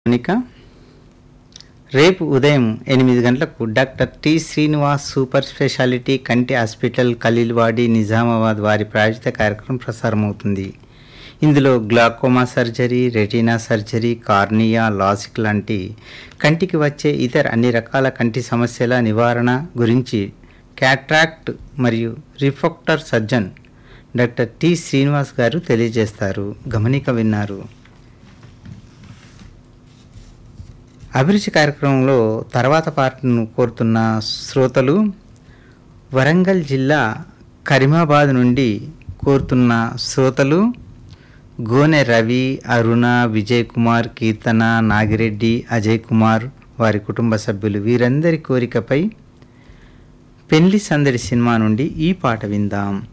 మౌనిక రేపు ఉదయం ఎనిమిది గంటలకు doctor T Srinivas super speciality కంటి హాస్పిటల్ ఖలీల్వాడి నిజామాబాద్ వారి ప్రాయోజిత కార్యక్రమం ప్రసారమవుతుంది ఇందులో glaucoma surgery retina surgery cornea LASIK లాంటి కంటికి వచ్చే ఇతర అన్ని రకాల కంటి సమస్యల నివారణ గురించి క్యాట్రాక్ట్ మరియు refractive surgeon doctor T Srinivas garu తెలియజేస్తారు గమనిక విన్నారు అభిరుచి కార్యక్రమంలో తర్వాత పాటను కోరుతున్న శ్రోతలు వరంగల్ జిల్లా కరీమాబాద్ నుండి కోరుతున్న శ్రోతలు గోనె రవి అరుణ విజయ్ కుమార్ కీర్తన నాగిరెడ్డి అజయ్ కుమార్ వారి కుటుంబ సభ్యులు వీరందరి కోరికపై పెళ్లి సందడి సినిమా నుండి ఈ పాట విందాం